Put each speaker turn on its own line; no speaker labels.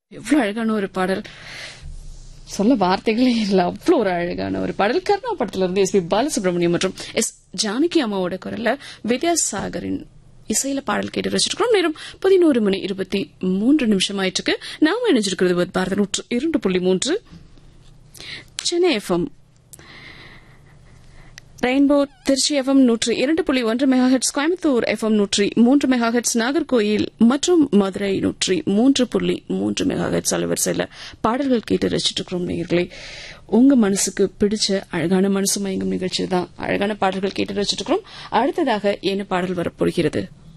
எவ்வளவு அழகான ஒரு பாடல் சொல்ல வார்த்தைகளே இல்ல அவ்வளவு ஒரு அழகான ஒரு பாடல் கர்ணா படத்துல இருந்து எஸ் பி பாலசுப்ரமணியம் மற்றும் எஸ் ஜானகி அம்மாவோட குரல்ல வித்யாசாகரின் இசையில பாடல் கேட்டு வச்சிருக்கிறோம் நேரம் பதினோரு மணி இருபத்தி மூன்று நிமிஷம் ஆயிட்டு இருக்கு நாம இணைஞ்சிருக்கிறது with பாரத நூற்று இரண்டு புள்ளி மூன்று Chennai FM rainbow Tiruchi FM நூற்றி இரண்டு புள்ளி ஒன்று மெகாஹெட்ஸ் கோயம்புத்தூர் எஃப்எம் நூற்றி மூன்று மெகாஹெட்ஸ் நாகர்கோயில் மற்றும் மதுரை நூற்றி மூன்று புள்ளி மூன்று மெகாஹெட்ஸ் அலைவரிசையில் பாடல்கள் கேட்டு ரசிச்சுட்டு இருக்கிறோம் நேயர்களே உங்க மனசுக்கு பிடிச்ச அழகான மனசு மயங்கும் நிகழ்ச்சி தான் அழகான பாடல்கள் கேட்டு ரசிச்சுட்டு இருக்கிறோம் அடுத்ததாக என்ன பாடல் வரப்போகிறது